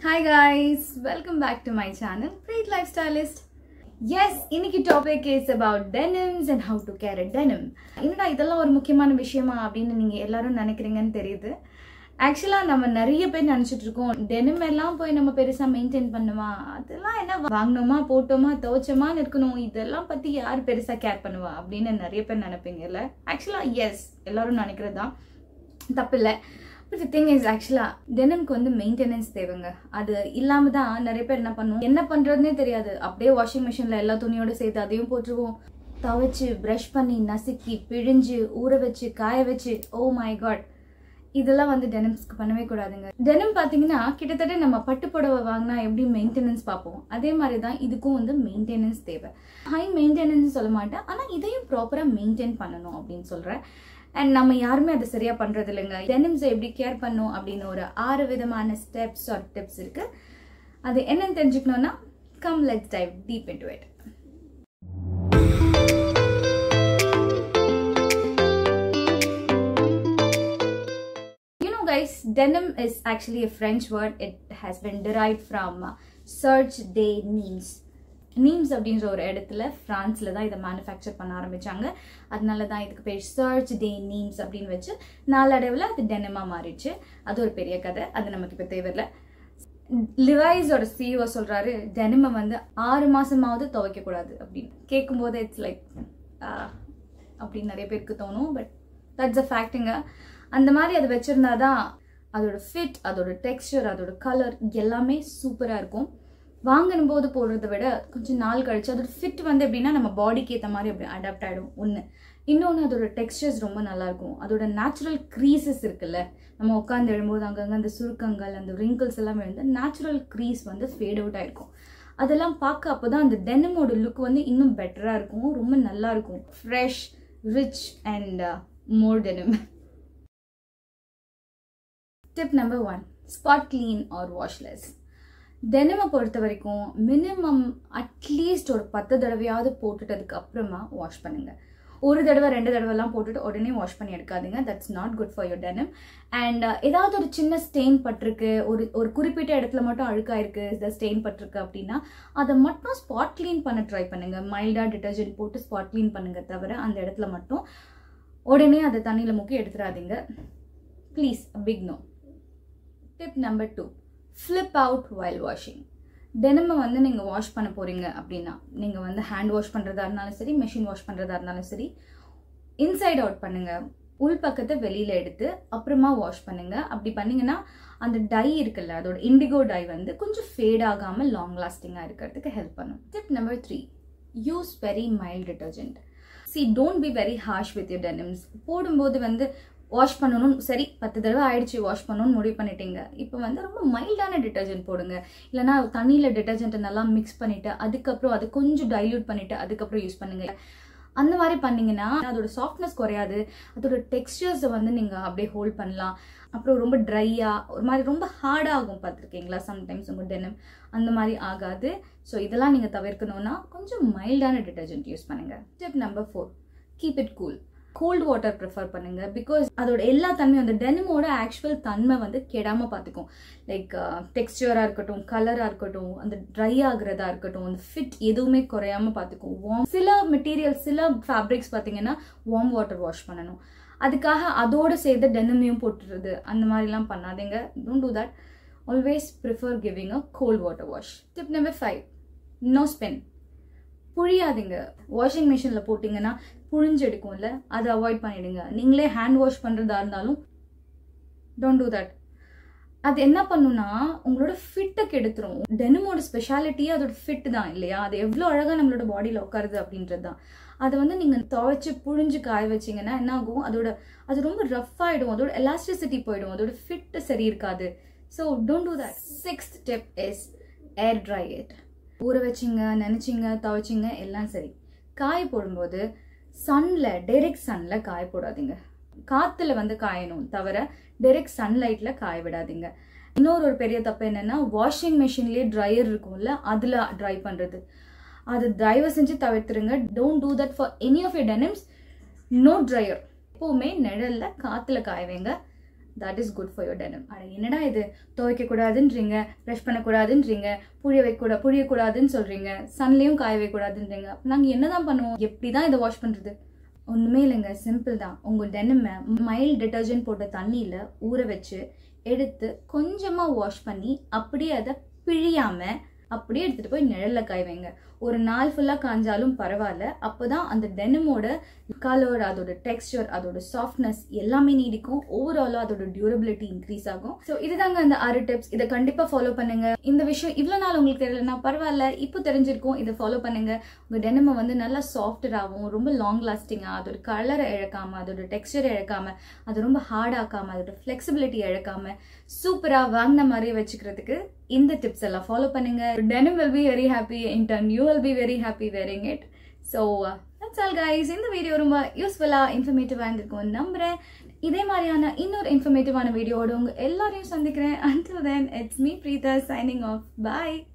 Hi guys welcome back to my channel Preet life stylist எஸ் இன்னைக்கு topic is about denims and how to care denim என்னடா இதெல்லாம் ஒரு முக்கியமான விஷயமா அப்படின்னு நீங்கள் எல்லாரும் நினைக்கிறீங்கன்னு தெரியுது ஆக்சுவலாக நம்ம நிறைய பேர் நினச்சிட்டு இருக்கோம் டெனிம் எல்லாம் போய் நம்ம பெருசாக மெயின்டைன் பண்ணுமா அதெல்லாம் என்ன வாங்கினோமா போட்டோமா துவைச்சோமான்னு இருக்கணும் இதெல்லாம் பற்றி யார் பெருசாக கேர் பண்ணுவா அப்படின்னு நிறைய பேர் நினைப்பீங்கல்ல ஆக்சுவலாக எஸ் எல்லாரும் நினைக்கிறது தான் தப்பில்லை பட் திங் இஸ் ஆக்சுவலாக டெனிம்க்கு வந்து மெயின்டெனன்ஸ் தேவைங்க அது இல்லாமல் தான் நிறைய பேர் என்ன பண்ணுவோம் என்ன பண்ணுறதுனே தெரியாது அப்படியே வாஷிங் மிஷினில் எல்லா துணியோட சேர்த்து அதையும் போட்டுருவோம் துவைச்சு ப்ரஷ் பண்ணி நசுக்கி பிழிஞ்சு ஊற வச்சு காய வச்சு ஓ மை காட் இதெல்லாம் வந்து டெனிம்ஸ்க்கு பண்ணவே கூடாதுங்க டெனிம் பார்த்தீங்கன்னா கிட்டத்தட்ட நம்ம பட்டு புடவை வாங்கினா எப்படி மெயின்டெனன்ஸ் பார்ப்போம் அதே மாதிரி தான் இதுக்கும் வந்து மெயின்டெனன்ஸ் தேவை ஹை மெயின்டெனன்ஸ் சொல்ல மாட்டேன் ஆனால் இதையும் ப்ராப்பராக மெயின்டைன் பண்ணணும் அப்படின்னு சொல்கிறேன் அண்ட் நம்ம யாருமே அதை சரியாக பண்ணுறது இல்லைங்க டெனிம்ஸை எப்படி கேர் பண்ணும் அப்படின்னு ஒரு ஆறு விதமான ஸ்டெப்ஸ் ஆர் டிப்ஸ் இருக்குது அது என்னன்னு தெரிஞ்சுக்கணுன்னா come let's dive deep into it guys, denim is actually a French word. It has been derived from uh, search day nemes. Nimes அப்படின்ற ஒரு இடத்துல ஃப்ரான்ஸில் தான் இதை மேனுஃபேக்சர் பண்ண ஆரம்பித்தாங்க அதனால தான் இதுக்கு பேர் சர்ச் டே நீம்ஸ் அப்படின்னு வச்சு நாளடைவில் அது டெனிமாக மாறிடுச்சு அது ஒரு பெரிய கதை அது நமக்கு இப்போ தேவையில்லை லிவைஸோட சிஓ சொல்கிறாரு டெனிமை வந்து ஆறு மாதமாவது துவைக்கக்கூடாது அப்படின்னு கேட்கும்போது இட்ஸ் லைக் அப்படின்னு நிறைய பேருக்கு தோணும் பட் தட்ஸ் அ ஃபேக்ட்டுங்க அந்த மாதிரி அது வச்சுருந்தா தான் அதோட ஃபிட் அதோட டெக்ஸ்டர் அதோட கலர் எல்லாமே சூப்பராக இருக்கும் வாங்கணும் போது போடுறத விட கொஞ்சம் நாள் கழிச்சு அதோட ஃபிட் வந்து எப்படின்னா நம்ம பாடிக்கு ஏற்ற மாதிரி அப்படி அடாப்ட் ஆகிடும் ஒன்று இன்னொன்று அதோட டெக்ஸ்டர்ஸ் ரொம்ப நல்லாயிருக்கும் அதோட நேச்சுரல் க்ரீசஸ் இருக்குல்ல நம்ம உட்காந்து எழும்போது அங்கங்கே அந்த சுருக்கங்கள் அந்த ரிங்கிள்ஸ் எல்லாம் எழுந்து நேச்சுரல் க்ரீஸ் வந்து ஃபேட் அவுட் ஆகிருக்கும் அதெல்லாம் பார்க்க அப்போ தான் அந்த டெனிமோட லுக் வந்து இன்னும் பெட்டராக இருக்கும் ரொம்ப நல்லா இருக்கும் fresh rich and more denim tip number one spot clean or washless டெனிமை பொறுத்த வரைக்கும் மினிமம் அட்லீஸ்ட் ஒரு பத்து தடவையாவது போட்டுட்டதுக்கு அப்புறமா வாஷ் பண்ணுங்கள் ஒரு தடவை ரெண்டு தடவைலாம் போட்டுட்டு உடனே வாஷ் பண்ணி எடுக்காதீங்க that's not good for your denim and ஏதாவது ஒரு சின்ன ஸ்டெயின் பட்டிருக்கு ஒரு ஒரு குறிப்பிட்ட இடத்துல மட்டும் அழுக்காயிருக்கு இந்த ஸ்டெயின் பட்டிருக்கு அப்படின்னா அதை மட்டும் ஸ்பாட் க்ளீன் பண்ண ட்ரை பண்ணுங்கள் மைல்டாக டிட்டர்ஜென்ட் போட்டு ஸ்பாட் க்ளீன் பண்ணுங்க தவிர அந்த இடத்துல மட்டும் உடனே அதை தண்ணியில் முக்கி எடுத்துடாதீங்க please pick no tip number two flip out while washing தினமும் வந்து நீங்கள் வாஷ் பண்ண போகிறீங்க அப்படின்னா நீங்கள் வந்து ஹேண்ட் வாஷ் பண்ணுறதா இருந்தாலும் சரி மிஷின் வாஷ் பண்ணுறதா இருந்தாலும் சரி இன்சைட் அவுட் பண்ணுங்கள் உள் பக்கத்தை வெளியில் எடுத்து அப்புறமா வாஷ் பண்ணுங்கள் அப்படி பண்ணிங்கன்னா அந்த டை இருக்குல்ல அதோட இண்டிகோ டை வந்து கொஞ்சம் ஃபேட் ஆகாமல் லாங் லாஸ்டிங்காக இருக்கிறதுக்கு ஹெல்ப் பண்ணும் tip number three use very mild detergent see don't be very harsh with your denims போடும்போது வந்து வாஷ் பண்ணணும் சரி பத்து தடவை ஆயிடுச்சு வாஷ் பண்ணணும்னு முடிவு பண்ணிட்டீங்க இப்போ வந்து ரொம்ப மைல்டான டிட்டர்ஜென்ட் போடுங்க இல்லைனா தண்ணியில் டிட்டர்ஜென்ட்டை நல்லா மிக்ஸ் பண்ணிவிட்டு அதுக்கப்புறம் அது கொஞ்சம் டைல்யூட் பண்ணிவிட்டு அதுக்கப்புறம் யூஸ் பண்ணுங்க அந்த மாதிரி பண்ணிங்கன்னா அதோட சாஃப்ட்னஸ் குறையாது அதோட டெக்ஸ்டர்ஸை வந்து நீங்கள் அப்படியே ஹோல்ட் பண்ணலாம் அப்புறம் ரொம்ப ட்ரையாக ஒரு மாதிரி ரொம்ப ஹார்டாகும் பார்த்துருக்கீங்களா சம்டைம்ஸ் உங்கள் டெனம் அந்த மாதிரி ஆகாது ஸோ இதெல்லாம் நீங்கள் தவிர்க்கணும்னா கொஞ்சம் மைல்டான டிட்டர்ஜென்ட் யூஸ் பண்ணுங்கள் tip number four keep it cool cold water prefer பண்ணுங்க பிகாஸ் அதோட எல்லா தன்மையும் அந்த டெனிமோட ஆக்சுவல் தன்மை வந்து கெடாமல் பார்த்துக்கும் லைக் டெக்ஸ்டராக இருக்கட்டும் கலராக இருக்கட்டும் அந்த ட்ரை ஆகுறதா இருக்கட்டும் அந்த ஃபிட் எதுவுமே குறையாம பார்த்துக்கும் வார்ம் சில மெட்டீரியல் சில ஃபேப்ரிக்ஸ் பார்த்தீங்கன்னா வார்ம் வாட்டர் வாஷ் பண்ணணும் அதுக்காக அதோடு சேர்த்து டெனிமையும் போட்டுறது அந்த மாதிரிலாம் பண்ணாதீங்க don't do that always prefer giving a cold water wash tip number five no spin புழியாதீங்க வாஷிங் மிஷினில் போட்டிங்கன்னா புழிஞ்சு எடுக்கும்ல அதை அவாய்ட் பண்ணிடுங்க நீங்களே ஹேண்ட் வாஷ் பண்ணுறதா இருந்தாலும் டோன்ட் டூ தட் அது என்ன பண்ணுன்னா உங்களோட ஃபிட்டை கெடுத்துரும் டெனிமோட ஸ்பெஷாலிட்டியே அதோட ஃபிட் தான் இல்லையா அது எவ்வளோ அழகாக நம்மளோட பாடியில் உட்காருது அப்படின்றது தான் அதை வந்து நீங்கள் துவைச்சு புழிஞ்சு காய வச்சிங்கன்னா என்ன ஆகும் அதோட அது ரொம்ப ரஃப் ஆகிடும் அதோட எலாஸ்டிசிட்டி போயிடும் அதோட ஃபிட்டு சரி இருக்காது so don't do that sixth step is air dry it ஊற வச்சிங்க நினச்சிங்க துவைச்சிங்க எல்லாம் சரி காய போடும்போது சன்னில் டைரெக்ட் சன்னில் காய போடாதீங்க காற்றுல வந்து காயணும் தவிர டைரெக்ட் சன்லைட்டில் காய விடாதீங்க இன்னொரு ஒரு பெரிய தப்பு என்னென்னா வாஷிங் மிஷின்லேயே ட்ரையர் இருக்கும்ல அதில் ட்ரை பண்ணுறது அது தயவு செஞ்சு தவிர்த்துருங்க don't do that for any of your denims no dryer எப்போவுமே நிழலில் காற்றுல காய வைங்க that is good for your denim அட என்னடா இது துவைக்க கூடாதுன்றீங்க ப்ரஷ் பண்ணக்கூடாதுன்றீங்க புழிய வைக்கூட புழியக்கூடாதுன்னு சொல்றீங்க சன்லேயும் காய வைக்கூடாதுன்றீங்க நாங்கள் என்னதான் பண்ணுவோம் எப்படி தான் இதை வாஷ் பண்ணுறது ஒன்றுமே இல்லைங்க சிம்பிள் தான் உங்கள் டெனிமை மைல்ட் டிட்டர்ஜென்ட் போட்ட தண்ணியில் ஊற வச்சு எடுத்து கொஞ்சமாக வாஷ் பண்ணி அப்படியே அதை பிழியாமல் அப்படியே எடுத்துகிட்டு போய் நிழலில் காய வைங்க ஒரு நாள் ஃபுல்லாக காஞ்சாலும் பரவாயில்ல அப்போ தான் அந்த டெனிமோட கலர் அதோட டெக்ஸ்டர் அதோட சாஃப்ட்னஸ் எல்லாமே நீடிக்கும் ஓவராலாக அதோட டியூரபிலிட்டி இன்க்ரீஸ் ஆகும் ஸோ இதுதாங்க அந்த ஆறு டிப்ஸ் இதை கண்டிப்பாக ஃபாலோ பண்ணுங்க இந்த விஷயம் இவ்வளோ நாள் உங்களுக்கு தெரியலனா பரவாயில்ல இப்போ தெரிஞ்சிருக்கும் இதை ஃபாலோ பண்ணுங்க உங்கள் டெனிமை வந்து நல்லா சாஃப்டராகவும் ரொம்ப லாங் லாஸ்டிங்காக அதோட கலரை இழக்காம அதோட டெக்ஸ்டர் இழக்காம அது ரொம்ப ஹார்ட் ஆக்காம அதோட ஃப்ளெக்சிபிலிட்டி இழக்காம சூப்பராக வாங்கின மாதிரியே வச்சுக்கிறதுக்கு இந்த டிப்ஸ் எல்லாம் ஃபாலோ பண்ணுங்க denim will be very happy in turn you will be very happy wearing it so that's all guys இந்த வீடியோ ரொம்ப யூஸ்ஃபுல்லாக இன்ஃபர்மேட்டிவாக இருந்திருக்கும் நம்புறேன் இதே மாதிரியான இன்னொரு இன்ஃபர்மேட்டிவான வீடியோவோட உங்க எல்லாரையும் சந்திக்கிறேன் until then it's me Preetha signing off bye